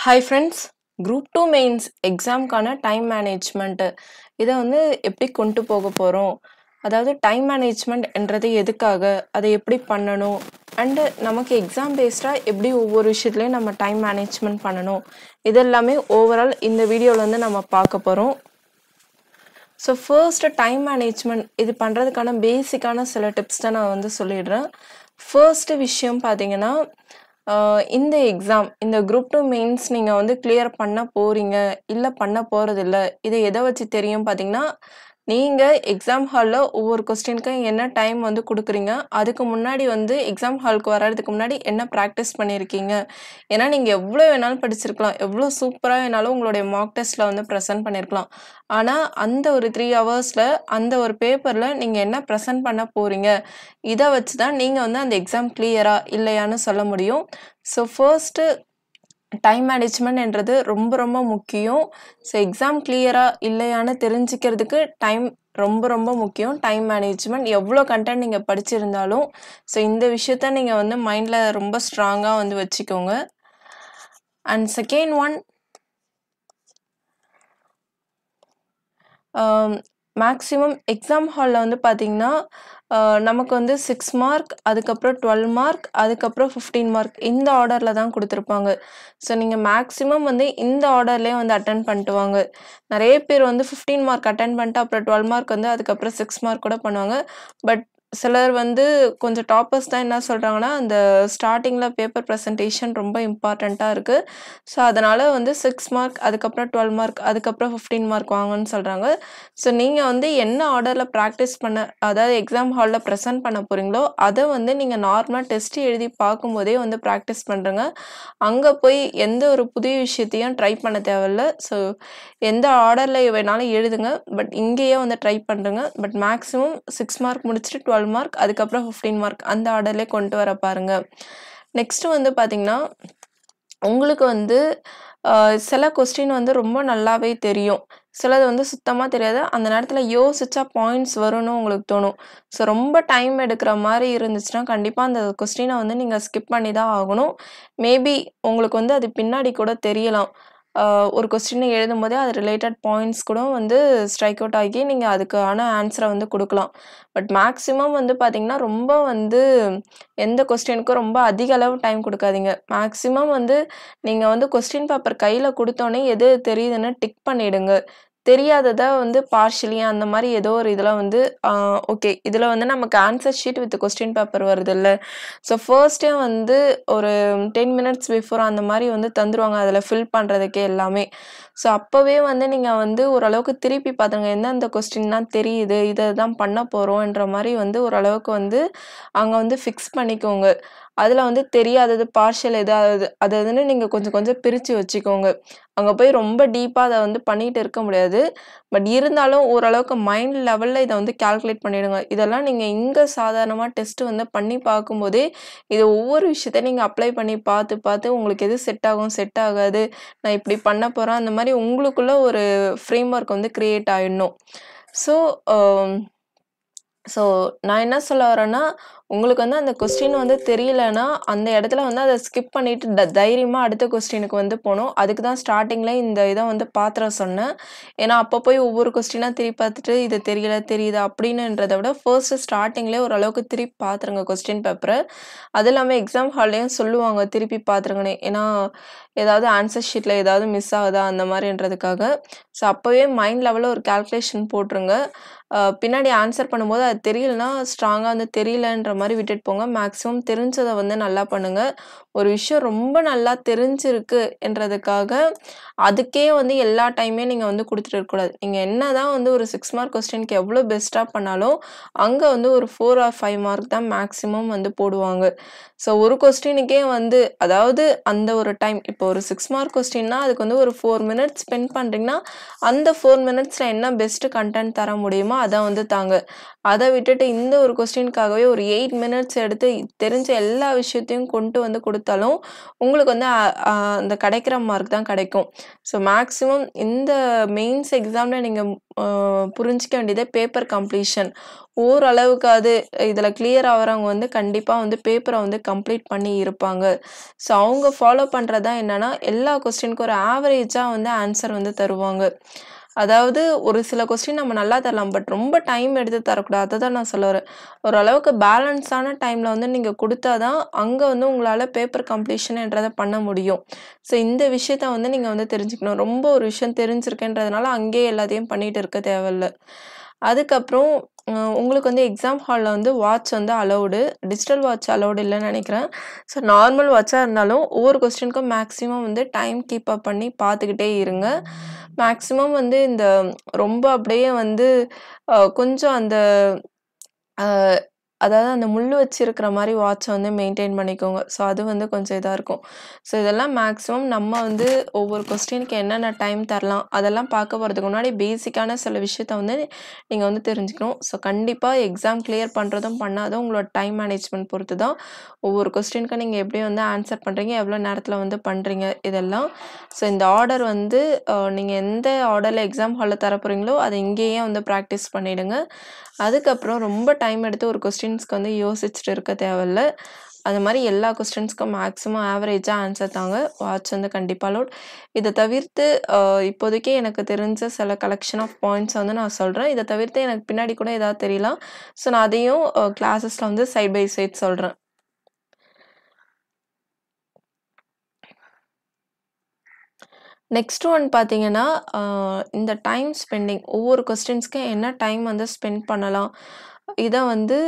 Hi friends group two mains எக்ஸாம்க்கான time management இதை வந்து எப்படி கொண்டு போக போகிறோம் அதாவது டைம் மேனேஜ்மெண்ட் என்றது எதுக்காக அதை எப்படி பண்ணணும் அண்டு நமக்கு எக்ஸாம் பேஸ்டாக எப்படி ஒவ்வொரு விஷயத்துலையும் நம்ம டைம் மேனேஜ்மெண்ட் பண்ணணும் இதெல்லாமே ஓவரால் இந்த வீடியோவில் வந்து நம்ம பார்க்க போகிறோம் ஸோ ஃபர்ஸ்ட் டைம் மேனேஜ்மெண்ட் இது பண்ணுறதுக்கான பேசிக்கான சில டிப்ஸ் தான் நான் வந்து சொல்லிடுறேன் ஃபர்ஸ்ட் விஷயம் பார்த்தீங்கன்னா ஆஹ் இந்த எக்ஸாம் இந்த குரூப் டூ மெயின்ஸ் நீங்கள் வந்து கிளியர் பண்ண போகிறீங்க இல்லை பண்ண போகிறதில்ல இதை எதை வச்சு தெரியும் பார்த்தீங்கன்னா நீங்கள் எக்ஸாம் ஹாலில் ஒவ்வொரு கொஸ்டினுக்கும் என்ன டைம் வந்து கொடுக்குறீங்க அதுக்கு முன்னாடி வந்து எக்ஸாம் ஹாலுக்கு வர்றதுக்கு முன்னாடி என்ன ப்ராக்டிஸ் பண்ணியிருக்கீங்க ஏன்னா நீங்கள் எவ்வளோ வேணாலும் படிச்சிருக்கலாம் எவ்வளோ சூப்பராக வேணாலும் உங்களுடைய மார்க் டெஸ்ட்டில் வந்து ப்ரெசென்ட் பண்ணியிருக்கலாம் ஆனால் அந்த ஒரு த்ரீ ஹவர்ஸில் அந்த ஒரு பேப்பரில் நீங்கள் என்ன ப்ரெசென்ட் பண்ண போகிறீங்க இதை வச்சு தான் நீங்கள் வந்து அந்த எக்ஸாம் கிளியரா இல்லையான்னு சொல்ல முடியும் ஸோ ஃபர்ஸ்ட்டு டைம் மேனேஜ்மெண்ட்ன்றது ரொம்ப ரொம்ப முக்கியம் ஸோ எக்ஸாம் கிளியரா இல்லையான்னு தெரிஞ்சுக்கிறதுக்கு டைம் ரொம்ப ரொம்ப முக்கியம் டைம் மேனேஜ்மெண்ட் எவ்வளோ கண்டென்ட் நீங்கள் படிச்சிருந்தாலும் ஸோ இந்த விஷயத்த நீங்கள் வந்து மைண்டில் ரொம்ப ஸ்ட்ராங்காக வந்து வச்சுக்கோங்க and second one maximum exam ஹாலில் வந்து பார்த்தீங்கன்னா ஆஹ் நமக்கு வந்து சிக்ஸ் மார்க் அதுக்கப்புறம் டுவெல் மார்க் அதுக்கப்புறம் ஃபிஃப்டீன் மார்க் இந்த ஆர்டரில் தான் கொடுத்துருப்பாங்க ஸோ நீங்கள் மேக்ஸிமம் வந்து இந்த ஆர்டர்லேயே வந்து அட்டன் பண்ணிட்டு வாங்க நிறைய பேர் வந்து ஃபிஃப்டீன் மார்க் அட்டன் பண்ணிட்டு அப்புறம் டுவெல் மார்க் வந்து அதுக்கப்புறம் சிக்ஸ் மார்க் கூட பண்ணுவாங்க பட் சிலர் வந்து கொஞ்சம் டாப்பர்ஸ் தான் என்ன சொல்கிறாங்கன்னா அந்த ஸ்டார்டிங்கில் பேப்பர் ப்ரெசன்டேஷன் ரொம்ப இம்பார்ட்டண்ட்டாக இருக்குது ஸோ அதனால் வந்து சிக்ஸ் மார்க் அதுக்கப்புறம் டுவெல் மார்க் அதுக்கப்புறம் ஃபிஃப்டீன் மார்க் வாங்கன்னு சொல்கிறாங்க ஸோ நீங்கள் வந்து என்ன ஆர்டரில் ப்ராக்டிஸ் பண்ண அதாவது எக்ஸாம் ஹாலில் ப்ரெசென்ட் பண்ண போகிறீங்களோ அதை வந்து நீங்கள் நார்மலாக டெஸ்ட் எழுதி பார்க்கும்போதே வந்து ப்ராக்டிஸ் பண்ணுறங்க அங்கே போய் எந்த ஒரு புதிய விஷயத்தையும் ட்ரை பண்ண தேவையில்ல ஸோ எந்த ஆர்டரில் வேணாலும் எழுதுங்க பட் இங்கேயே வந்து ட்ரை பண்ணுறங்க பட் மேக்ஸிமம் சிக்ஸ் மார்க் முடிச்சுட்டு டுவெல் மார்க் அதுக்கப்புறம் ஃபிஃப்டீன் மார்க் அந்த ஆர்டர்லேயே கொண்டு வர பாருங்க நெக்ஸ்ட்டு வந்து பார்த்தீங்கன்னா உங்களுக்கு வந்து ஆஹ் சில கொஸ்டின் வந்து ரொம்ப நல்லாவே தெரியும் சிலது வந்து சுத்தமாக தெரியாது அந்த நேரத்தில் யோசிச்சா பாயிண்ட்ஸ் வரும்னு உங்களுக்கு தோணும் ஸோ ரொம்ப டைம் எடுக்கிற மாதிரி இருந்துச்சுன்னா கண்டிப்பாக அந்த கொஸ்டினை வந்து நீங்கள் ஸ்கிப் பண்ணி தான் ஆகணும் மேபி உங்களுக்கு வந்து அது பின்னாடி கூட தெரியலாம் ஆஹ் ஒரு கொஸ்டினை எழுதும் போதே அது ரிலேட்டட் பாயிண்ட்ஸ் கூட வந்து ஸ்ட்ரைக் அவுட் ஆகி நீங்கள் அதுக்கான ஆன்சரை வந்து கொடுக்கலாம் பட் மேக்ஸிமம் வந்து பார்த்தீங்கன்னா ரொம்ப வந்து எந்த கொஸ்டினுக்கும் ரொம்ப அதிக அளவு டைம் கொடுக்காதீங்க மேக்ஸிமம் வந்து நீங்கள் வந்து கொஸ்டின் பேப்பர் கையில் கொடுத்தோன்னே எது தெரியுதுன்னு டிக் பண்ணிடுங்க தெரியாததை வந்து பார்ஷியலி அந்த மாதிரி ஏதோ ஒரு இதில் வந்து ஓகே இதில் வந்து நமக்கு answer sheet with question paper வருது இல்லை ஸோ ஃபர்ஸ்டே வந்து ஒரு டென் மினிட்ஸ் பிஃபோர் அந்த மாதிரி வந்து தந்துருவாங்க அதில் ஃபில் பண்ணுறதுக்கே எல்லாமே ஸோ அப்போவே வந்து நீங்கள் வந்து ஓரளவுக்கு திருப்பி பார்த்துங்க எந்தெந்த கொஸ்டின் தான் தெரியுது இதை தான் பண்ண போகிறோன்ற மாதிரி வந்து ஓரளவுக்கு வந்து அங்கே வந்து ஃபிக்ஸ் பண்ணிக்கோங்க அதில் வந்து தெரியாதது பார்ஷியல் எது அது அது அதுன்னு நீங்கள் கொஞ்சம் கொஞ்சம் பிரித்து வச்சுக்கோங்க அங்கே போய் ரொம்ப டீப்பாக அதை வந்து பண்ணிட்டு இருக்க முடியாது பட் இருந்தாலும் ஓரளவுக்கு மைண்ட் லெவலில் இதை வந்து கால்குலேட் பண்ணிடுங்க இதெல்லாம் நீங்கள் இங்கே சாதாரணமாக டெஸ்ட் வந்து பண்ணி பார்க்கும்போதே இது ஒவ்வொரு விஷயத்தையும் நீங்கள் அப்ளை பண்ணி பார்த்து பார்த்து உங்களுக்கு எது செட் ஆகும் செட் ஆகாது நான் இப்படி பண்ண போகிறேன் அந்த மாதிரி உங்களுக்குள்ள ஒரு ஃப்ரேம் ஒர்க் வந்து க்ரியேட் ஆகிடணும் ஸோ ஸோ நான் என்ன சொல்ல வரேன்னா உங்களுக்கு வந்து அந்த கொஸ்டின் வந்து தெரியலனா அந்த இடத்துல வந்து அதை ஸ்கிப் பண்ணிட்டு த தைரியமாக அடுத்த கொஸ்டினுக்கு வந்து போகணும் அதுக்கு தான் ஸ்டார்டிங்கில் இந்த இதை வந்து பாத்திர சொன்னேன் ஏன்னா அப்போ போய் ஒவ்வொரு கொஸ்டினாக திருப்பி பார்த்துட்டு இது தெரியல தெரியுது அப்படின்னுன்றதை விட ஃபர்ஸ்ட் ஸ்டார்டிங்லேயே ஓரளவுக்கு திருப்பி பார்த்துருங்க கொஸ்டின் பேப்பரை அது இல்லாமல் எக்ஸாம் ஹால்லையும் சொல்லுவாங்க திருப்பி பார்த்துருங்கன்னு ஏன்னா ஏதாவது ஆன்சர் ஷீட்டில் ஏதாவது மிஸ் ஆகுதா அந்த மாதிரின்றதுக்காக ஸோ அப்போவே மைண்ட் லெவலில் ஒரு கால்குலேஷன் போட்டுருங்க ஆஹ் பின்னாடி ஆன்சர் பண்ணும்போது அது தெரியலனா ஸ்ட்ராங்காக வந்து தெரியலன்ற மாதிரி விட்டுட்டு போங்க மேக்ஸிமம் தெரிஞ்சதை வந்து நல்லா பண்ணுங்க ஒரு விஷயம் ரொம்ப நல்லா தெரிஞ்சிருக்கு என்றதுக்காக அதுக்கே வந்து எல்லா டைமே நீங்கள் வந்து கொடுத்துட்டு இருக்கக்கூடாது நீங்கள் என்ன தான் வந்து ஒரு சிக்ஸ் மார்க் கொஸ்டினுக்கு எவ்வளோ பெஸ்ட்டாக பண்ணாலும் அங்கே வந்து ஒரு ஃபோர் ஆர் ஃபைவ் மார்க் தான் மேக்ஸிமம் வந்து போடுவாங்க ஸோ ஒரு கொஸ்டினுக்கே வந்து அதாவது அந்த ஒரு டைம் இப்போ ஒரு சிக்ஸ் மார்க் கொஸ்டின்னா அதுக்கு வந்து ஒரு ஃபோர் மினிட்ஸ் ஸ்பெண்ட் பண்ணுறீங்கன்னா அந்த ஃபோர் மினிட்ஸில் என்ன பெஸ்ட்டு கண்டென்ட் தர முடியுமோ அதை வந்து தாங்க அதை விட்டுட்டு இந்த ஒரு கொஸ்டினுக்காகவே ஒரு எயிட் 8 மினிட்ஸ் எடுத்து தெரிஞ்ச எல்லா விஷயத்தையும் கொண்டு வந்து குடுத்தாலும், உங்களுக்கு வந்து அ அ அந்த கிடைக்கிற மார்க் தான் கிடைக்கும். ஸோ மேக்ஸிமம் இந்த மெயின்ஸ் எக்ஸாம்ல நீங்க அ புரிஞ்சுக்க வேண்டியது பேப்பர் கம்ப்ளீஷன். ஓரளவுக்காவது இதில கிளியர் ஆகுறவங்க வந்து கண்டிப்பா வந்து பேப்பர வந்து கம்ப்ளீட் பண்ணி இருப்பாங்க. ஸோ அவங்க ஃபாலோ பண்றது தான் என்னன்னா, எல்லா கொஸ்டினுக்கும் ஒரு ஆவரேஜா வந்து ஆன்சர் வந்து தருவாங்க. அதாவது ஒரு சில கொஸ்டின் நம்ம நல்லா தரலாம். பட் ரொம்ப டைம் எடுத்து தரக்கூடாது. அததான் நான் சொல்ல வரேன். ஓரளவுக்கு பேலன்ஸான டைம்ல வந்து நீங்க குடுத்தா தான், அங்க வந்து உங்களால பேப்பர் கம்ப்ளீஷன்ன்றத பண்ண முடியும். ஸோ இந்த விஷயத்த வந்து நீங்க வந்து தெரிஞ்சுக்கணும். ரொம்ப ஒரு விஷயம் தெரிஞ்சிருக்குன்றதுனால அங்கேயே எல்லாத்தையும் பண்ணிட்டு இருக்க தேவையில்ல. அதுக்கப்புறம் அ உங்களுக்கு வந்து எக்ஸாம் ஹால்ல வந்து வாட்ச் வந்து அலவுடு. டிஜிட்டல் வாட்ச் அலவுட் இல்லன்னு நெனைக்கிறேன். ஸோ நார்மல் வாட்சா இருந்தாலும் ஒவ்வொரு கொஸ்டினுக்கும் மேக்ஸிமம் வந்து டைம் கீப் அப் பண்ணி பார்த்துக்கிட்டே இருங்க. மேக்ஸிமம் வந்து இந்த ரொம்ப அப்படியே வந்து அ கொஞ்சம் அந்த அ அதாவது அந்த முள்ளு வச்சிருக்கிற மாரி வாட்ச வந்து மெயின்டெயின் பண்ணிக்கோங்க. ஸோ அது வந்து கொஞ்சம் இதா இருக்கும். ஸோ இதெல்லாம் மேக்ஸிமம் நம்ம வந்து ஒவ்வொரு கொஸ்டினுக்கு என்னென்ன டைம் தரலாம், அதெல்லாம் பார்க்க போறதுக்கு முன்னாடி பேசிக்கான சில விஷயத்த வந்து நீங்க வந்து தெரிஞ்சுக்கணும். ஸோ கண்டிப்பா எக்ஸாம் கிளியர் பண்றதும், பண்ணாததும் உங்களோட டைம் மேனேஜ்மென்ட் பொறுத்து தான். ஒவ்வொரு கொஸ்டினுக்கும் நீங்க எப்படி வந்து ஆன்சர் பண்றீங்க, எவ்வளோ நேரத்தில வந்து பண்றீங்க இதெல்லாம். ஸோ இந்த ஆர்டர் வந்து அ நீங்க எந்த ஆர்டர்ல எக்ஸாம் ஹால்ல தர போறீங்களோ, அத இங்கேயே வந்து பிராக்டிஸ் பண்ணிடுங்க. அதுக்கப்புறம் ரொம்ப டைம் எடுத்து ஒரு கொஸ்டின்ஸ்க்கு வந்து யோசிச்சுட்டு இருக்க தேவையில்ல. அந்த மாரி எல்லா கொஸ்டின்ஸ்க்கும் மேக்ஸிமம் ஆவரேஜா ஆன்சர் தாங்க. வாட்ச் வந்து கண்டிப்பா அலவுட். இத தவிர்த்து அ இப்போதைக்கு எனக்கு தெரிஞ்ச சில கலெக்ஷன் ஆஃப் பாயிண்ட்ஸ் வந்து நான் சொல்றேன். இத தவிர்த்து எனக்கு பின்னாடி கூட ஏதாவது தெரியலாம். ஸோ நான் அதையும் அ கிளாஸஸ்ல வந்து சைட் பை சைட் சொல்றேன். நெக்ஸ்ட் ஒன் பார்த்தீங்கன்னா, அ இந்த டைம் ஸ்பெண்டிங் ஒவ்வொரு கொஸ்டின்ஸ்க்கு என்ன டைம் வந்து ஸ்பெண்ட் பண்ணலாம். இத வந்து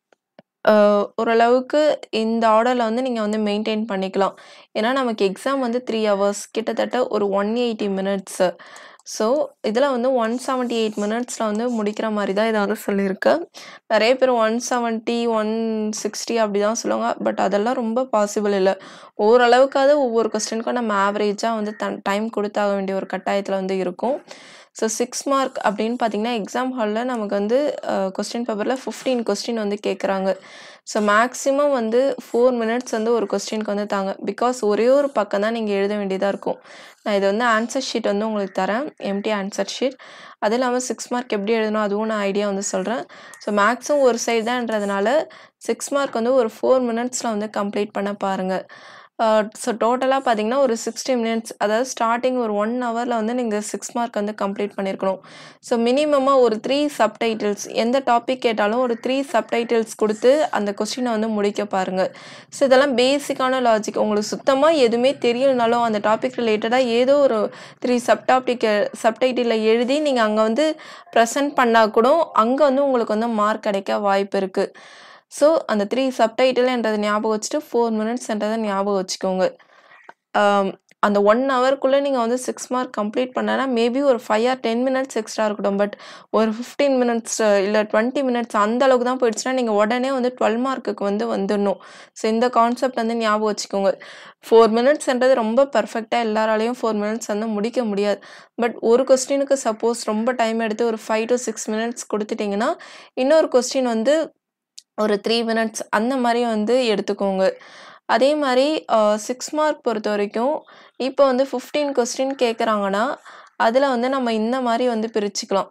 அ ஓரளவுக்கு இந்த ஆர்டர்ல வந்து நீங்க வந்து மெயின்டெயின் பண்ணிக்கலாம். ஏன்னா நமக்கு எக்ஸாம் வந்து 3 ஹவர்ஸ் கிட்டத்தட்ட ஒரு 180 மினிட்ஸ். ஸோ இதில வந்து 178 மினிட்ஸ்ல வந்து முடிக்கிற மாரி தான் இத வந்து சொல்லியிருக்கு. நெறைய பேர் 170, 160 அப்படி தான் சொல்லுவாங்க. பட் அதெல்லாம் ரொம்ப பாசிபிள் இல்ல. ஓரளவுக்காவது ஒவ்வொரு கொஸ்டினுக்கும் நம்ம ஆவரேஜா வந்து தன் டைம் குடுத்தாக வேண்டிய ஒரு கட்டாயத்தில வந்து இருக்கும். ஸோ 6 மார்க் அப்படின்னு பார்த்தீங்கன்னா, எக்ஸாம் ஹால்ல நமக்கு வந்து அ கொஸ்டின் பேப்பர்ல 15 கொஸ்டின் வந்து கேட்குறாங்க. ஸோ மேக்ஸிமம் வந்து 4 மினிட்ஸ் வந்து ஒரு கொஸ்டினுக்கு வந்து தாங்க. பிகாஸ் ஒரே ஒரு பக்கம் தான் நீங்க எழுத வேண்டியதா இருக்கும். நான் இத வந்து ஆன்சர் ஷீட் வந்து உங்களுக்கு தரேன். Empty answer sheet. அது இல்லாம 6 மார்க் எப்படி எழுதணும் அதுவும் நான் ஐடியா வந்து சொல்றேன். ஸோ மேக்ஸும் ஒரு சைடு தான்றதுனால 6 மார்க் வந்து ஒரு 4 மினிட்ஸ்ல வந்து கம்ப்ளீட் பண்ண பாருங்க. அ ஸோ டோட்டலா பார்த்தீங்கன்னா, ஒரு 60 மினிட்ஸ் அதாவது ஸ்டார்ட்டிங் ஒரு 1 ஹவர்ல வந்து நீங்க 6 மார்க் வந்து கம்ப்ளீட் பண்ணியிருக்கணும். ஸோ மினிமமா ஒரு 3 சப்டைட்டில்ஸ் எந்த டாபிக் கேட்டாலும் ஒரு 3 சப்டைட்டில்ஸ் குடுத்து அந்த கொஸ்டின வந்து முடிக்க பாருங்க. ஸோ இதெல்லாம் பேசிக்கான லாஜிக். உங்களுக்கு சுத்தமா எதுவுமே தெரியலனாலும் அந்த டாபிக் ரிலேட்டடா ஏதோ ஒரு 3 சப் டாபிக் சப்டைட்டில்ல எழுதி நீங்க அங்க வந்து பிரசன்ட் பண்ணா கூட, அங்க வந்து உங்களுக்கு வந்து மார்க் கிடைக்க வாய்ப்பு இருக்கு. ஸோ அந்த 3 சப்டைட்டில்ன்றத ஞாபகம் வச்சுட்டு 4 மினிட்ஸ்ன்றத ஞாபகம் வச்சுக்கோங்க. அ அந்த 1 ஹவர்க்குள்ள நீங்க வந்து 6 மார்க் கம்ப்ளீட் பண்ணனா, மேபி ஒரு 5 ஆர் 10 மினிட்ஸ் எக்ஸ்ட்ரா இருக்கட்டும். பட் ஒரு 15 மினிட்ஸ் இல்ல 20 மினிட்ஸ் அந்த அளவுக்கு தான் போயிடுச்சுன்னா, நீங்க உடனே வந்து 12 மார்க்குக்கு வந்து வந்துடணும். ஸோ இந்த கான்செப்ட் வந்து ஞாபகம் வச்சுக்கோங்க. 4 மினிட்ஸ்ன்றது ரொம்ப பெர்ஃபெக்ட்டா எல்லாராலயும் 4 மினிட்ஸ் வந்து முடிக்க முடியாது. பட் ஒரு கொஸ்டினுக்கு சப்போஸ் ரொம்ப டைம் எடுத்து ஒரு 5 டூ 6 மினிட்ஸ் குடுத்துட்டீங்கன்னா, இன்னொரு கொஸ்டின் வந்து ஒரு 3 மினிட்ஸ் அந்த மாரி வந்து எடுத்துக்கோங்க. அதே மாரி அ 6 மார்க் பொறுத்தவரைக்கும், இப்போ வந்து 15 கொஸ்டின் கேட்குறாங்கன்னா, அதில வந்து நம்ம இந்த மாரி வந்து பிரிச்சுக்கலாம்.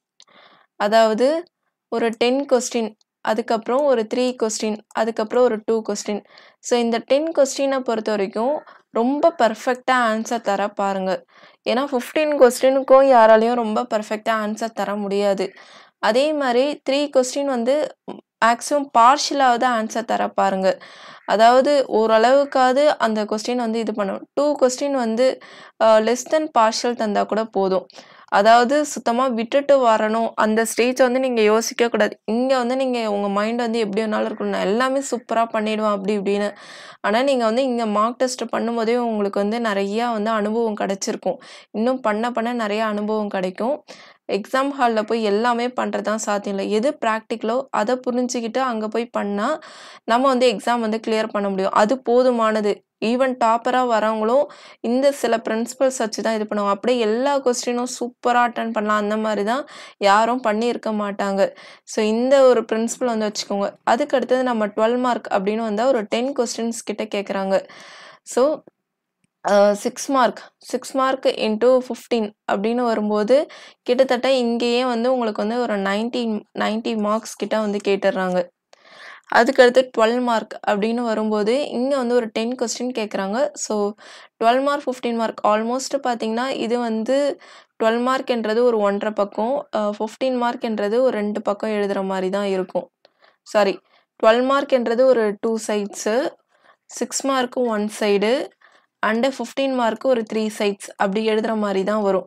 அதாவது ஒரு 10 கொஸ்டின், அதுக்கப்புறம் ஒரு 3 கொஸ்டின், அதுக்கப்புறம் ஒரு 2 கொஸ்டின். ஸோ இந்த 10 கொஸ்டின பொறுத்தவரைக்கும் ரொம்ப பெர்ஃபெக்ட்டா ஆன்சர் தர பாருங்க. ஏன்னா 15 கொஸ்டினுக்கும் யாராலயும் ரொம்ப பெர்ஃபெக்ட்டா ஆன்சர் தர முடியாது. அதே மாரி 3 கொஸ்டின் வந்து மேக்ஸிமம் பார்ஷியலாவது ஆன்சர் தர பாருங்க. அதாவது ஓரளவுக்காவது அந்த கொஸ்டின் வந்து இது பண்ணணும். 2 கொஸ்டின் வந்து அ லெஸ் தென் பார்ஷியல் தந்தா கூட போதும். அதாவது சுத்தமா விட்டுட்டு வரணும். அந்த ஸ்டேஜ் வந்து நீங்க யோசிக்கவே கூடாது. இங்க வந்து நீங்க உங்க மைண்ட் வந்து எப்படி வேணாலும் இருக்கணும். நான் எல்லாமே சூப்பரா பண்ணிடுவேன் அப்படி இப்படின்னு. ஆனா நீங்க வந்து இங்க மார்க் டெஸ்ட் பண்ணும்போதே உங்களுக்கு வந்து நெறையா வந்து அனுபவம் கிடைச்சிருக்கும். இன்னும் பண்ண பண்ண நெறைய அனுபவம் கிடைக்கும். எக்ஸாம் ஹால்ல போய் எல்லாமே பண்றது தான் சாத்தியம் இல்ல. எது பிராக்டிகலோ அத புரிஞ்சுகிட்டு அங்க போய் பண்ணா, நம்ம வந்து எக்ஸாம் வந்து கிளியர் பண்ண முடியும். அது போதுமானது. ஈவன் டாப்பரா வரவங்களும் இந்த சில பிரின்சிபல்ஸ் வச்சு தான் இது பண்ணுவாங்க. அப்படியே எல்லா கொஸ்டினும் சூப்பரா அட்டெண்ட் பண்ணலாம். அந்த மாரி தான் யாரும் பண்ணியிருக்க மாட்டாங்க. ஸோ இந்த ஒரு பிரின்சிபல் வந்து வச்சுக்கோங்க. அதுக்கு அடுத்தது நம்ம 12 மார்க் அப்படின்னு வந்தா ஒரு 10 கொஸ்டின்ஸ் கிட்ட கேட்குறாங்க. So uh 6 mark 6 mark into 15 அப்படின்னு வரும்போது, கிட்டத்தட்ட இங்கேயே வந்து உங்களுக்கு வந்து ஒரு 90 90 மார்க்ஸ் கிட்ட வந்து கேட்டுர்றாங்க. அதுக்கடுத்து 12 மார்க் அப்படின்னு வரும்போது, இங்க வந்து ஒரு 10 கொஸ்டின் கேட்குறாங்க. ஸோ 12 மார்க், 15 மார்க் ஆல்மோஸ்ட் பார்த்தீங்கன்னா, இது வந்து 12 மார்க்ன்றது ஒரு 1 1/2 பக்கம். அ 15 மார்க்ன்றது ஒரு 2 பக்கம் எழுதுற மாரி தான் இருக்கும். சாரி 12 மார்க்ன்றது ஒரு 2 sides, 6 mark 1 side and 15 mark ஒரு 3 சைட்ஸ் அப்படி எழுதுற மாரி தான் வரும்.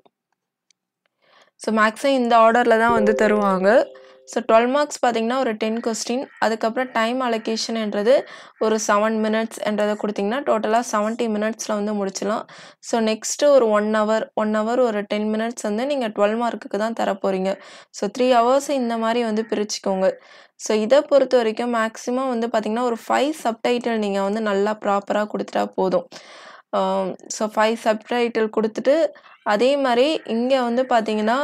ஸோ மேக்ஸிமம் இந்த ஆர்டர்ல தான் வந்து தருவாங்க. ஸோ 12 மார்க்ஸ் பார்த்தீங்கன்னா, ஒரு 10 கொஸ்டின். அதுக்கப்புறம் டைம் அலோகேஷன்ன்றது ஒரு 7 மினிட்ஸ் என்றத குடுத்தீங்கன்னா, டோட்டலா 70 மினிட்ஸ்ல வந்து முடிச்சிடலாம். ஸோ நெக்ஸ்ட் ஒரு 1 ஹவர் 1 ஹவர் ஒரு 10 மினிட்ஸ் வந்து நீங்க 12 மார்க்குக்கு தான் தரப்போறீங்க. ஸோ 3 ஹவர்ஸ் இந்த மாரி வந்து பிரிச்சுக்கோங்க. ஸோ இத பொறுத்தவரைக்கும் மேக்ஸிமம் வந்து பார்த்தீங்கன்னா, ஒரு 5 சப்டைட்டில் நீங்க வந்து நல்லா ப்ராப்பரா குடுத்துட்டா போதும். அ ஸோ 5 சப்டைட்டில் குடுத்துட்டு, அதே மாரி இங்க வந்து பார்த்தீங்கன்னா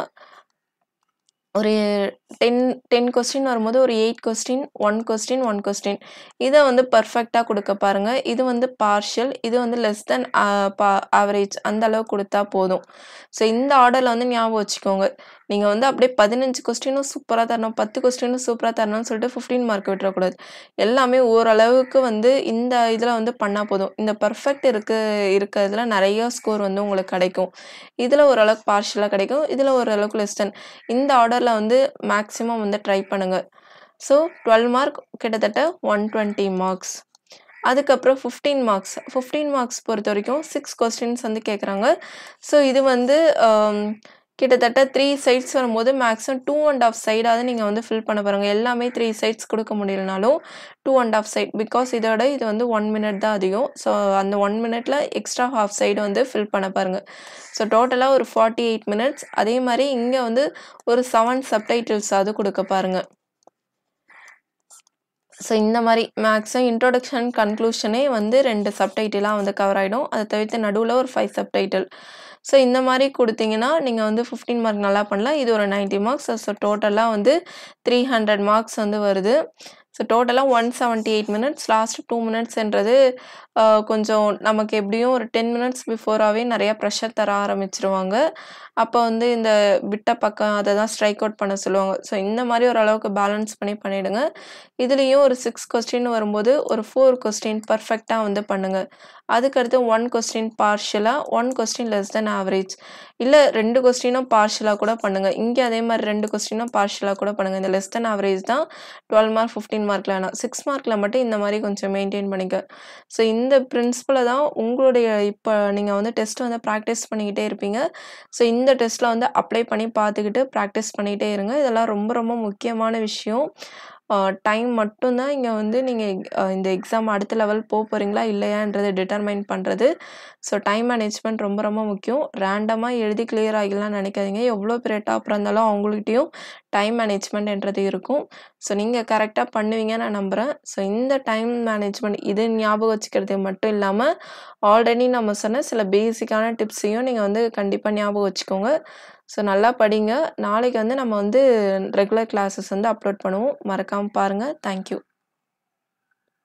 ஒரு 10 10 கொஸ்டின் வரும்போது ஒரு 8 கொஸ்டின், 1 கொஸ்டின், 1 கொஸ்டின். இத வந்து பெர்ஃபெக்ட்டா குடுக்க பாருங்க. இது வந்து பார்ஷியல். இது வந்து லெஸ் தென் அ ப ஆவரேஜ் அந்த அளவு குடுத்தா போதும். ஸோ இந்த ஆர்டர்ல வந்து ஞாபகம் வச்சுக்கோங்க. நீங்க வந்து அப்படியே 15 கொஸ்டினும் சூப்பரா தரணும், 10 கொஸ்டினும் சூப்பரா தரணும்னு சொல்லிட்டு 15 மார்க் விட்டுறக்கூடாது. எல்லாமே ஓரளவுக்கு வந்து இந்த இதுல வந்து பண்ணா போதும். இந்த பெர்ஃபெக்ட் இருக்கு இருக்கிறதுல நெறைய ஸ்கோர் வந்து உங்களுக்கு கிடைக்கும். இதுல ஓரளவுக்கு பார்ஷியலா கிடைக்கும். இதுல ஓரளவுக்கு லெஸ் தென். இந்த ஆர்டர்ல வந்து மேக்ஸிமம் வந்து ட்ரை பண்ணுங்க. ஸோ 12 மார்க் கிட்டத்தட்ட 120 மார்க்ஸ். அதுக்கப்புறம் 15 மார்க்ஸ். 15 மார்க்ஸ் பொறுத்தவரைக்கும் 6 கொஸ்டின்ஸ் வந்து கேட்குறாங்க. ஸோ இது வந்து அ கிட்டத்தட்ட 3 சைட்ஸ் வரும்போது மேக்ஸிமம் 2 1/2 சைடாவது நீங்க வந்து ஃபில் பண்ண பாருங்க. எல்லாமே 3 சைட்ஸ் குடுக்க முடியலனாலும் 2 1/2 சைட். பிகாஸ் இதோட இது வந்து 1 மினிட் தான் அதிகம். ஸோ அந்த 1 மினிட்ல எக்ஸ்ட்ரா ஹால்ஃப் சைடு வந்து ஃபில் பண்ண பாருங்க. ஸோ டோட்டலா ஒரு 48 மினிட்ஸ். அதே மாரி இங்க வந்து ஒரு 7 சப்டைட்டில்ஸாவது குடுக்க பாருங்க. ஸோ இந்த மாரி மேக்ஸிமம் இன்ட்ரோடக்ஷன், கன்க்ளூஷனே வந்து 2 சப்டைட்டிலா வந்து கவர் ஆயிடும். அத தவிர்த்து நடுவுல ஒரு 5 சப்டைட்டில். ஸோ இந்த மாரி குடுத்தீங்கன்னா, நீங்க வந்து 15 மார்க் நல்லா பண்ணலாம். இது ஒரு 90 மார்க்ஸ். ஸோ டோட்டலா வந்து 300 மார்க்ஸ் வந்து வருது. ஸோ டோட்டலா 178 மினிட்ஸ். லாஸ்ட் 2 மினிட்ஸ்ன்றது அ கொஞ்சம் நமக்கு எப்படியும் ஒரு 10 மினிட்ஸ் பிஃபோராவே நெறைய ப்ரெஷர் தர ஆரம்பிச்சுருவாங்க. அப்ப வந்து இந்த விட்ட பக்கம் அத தான் ஸ்ட்ரைக் அவுட் பண்ண சொல்லுவாங்க. ஸோ இந்த மாரி ஓரளவுக்கு பேலன்ஸ் பண்ணி பண்ணிடுங்க. இதுலயும் ஒரு 6 கொஸ்டின் வரும்போது ஒரு 4 கொஸ்டின் பெர்ஃபெக்ட்டா வந்து பண்ணுங்க. அதுக்கடுத்து 1 கொஸ்டின் பார்ஷியலா, 1 கொஸ்டின் லெஸ் தென் ஆவரேஜ். இல்ல 2 கொஸ்டினும் பார்ஷியலா கூட பண்ணுங்க. இங்க அதே மாரி 2 கொஸ்டினும் பார்ஷியலா கூட பண்ணுங்க. இந்த லெஸ் தென் ஆவரேஜ் தான் 12 மார்க், 15 மார்க்ல வேணாம். 6 மார்க்ல மட்டும் இந்த மாரி கொஞ்சம் மெயின்டெயின் பண்ணிக்க. ஸோ இந்த பிரின்சிபல தான் உங்களுடைய இப்ப நீங்க வந்து டெஸ்ட் வந்து பிராக்டிஸ் பண்ணிக்கிட்டே இருப்பீங்க. ஸோ இந்த டெஸ்ட்ல வந்து அப்ளை பண்ணி பார்த்துக்கிட்டு பிராக்டிஸ் பண்ணிட்டே இருங்க. இதெல்லாம் ரொம்ப ரொம்ப முக்கியமான விஷயம். அ டைம் மட்டும் தான் இங்க வந்து நீங்க அ இந்த எக்ஸாம் அடுத்த லெவல் போ போறீங்களா, இல்லையான்றத டிட்டர்மைன் பண்றது. ஸோ டைம் மேனேஜ்மென்ட் ரொம்ப ரொம்ப முக்கியம். ரேண்டமா எழுதி கிளியர் ஆகிடலாம்னு நெனைக்காதீங்க. எவ்வளோ பெரிய டாப்பரா இருந்தாலும் அவங்ககிட்டயும் டைம் மேனேஜ்மென்ட்ன்றது இருக்கும். ஸோ நீங்க கரெக்ட்டா பண்ணுவீங்கன்னு நான் நம்புறேன். ஸோ இந்த டைம் மேனேஜ்மென்ட் இது ஞாபகம் வச்சுக்கிறது மட்டும் இல்லாம, ஆல்ரெடி நம்ம சொன்ன சில பேசிக்கான டிப்ஸையும் நீங்க வந்து கண்டிப்பா ஞாபகம் வச்சுக்கோங்க. ஸோ நல்லா படிங்க. நாளைக்கு வந்து நம்ம வந்து ரெகுலர் கிளாஸஸ் வந்து அப்லோட் பண்ணுவோம். மறக்காம பாருங்க. Thank you.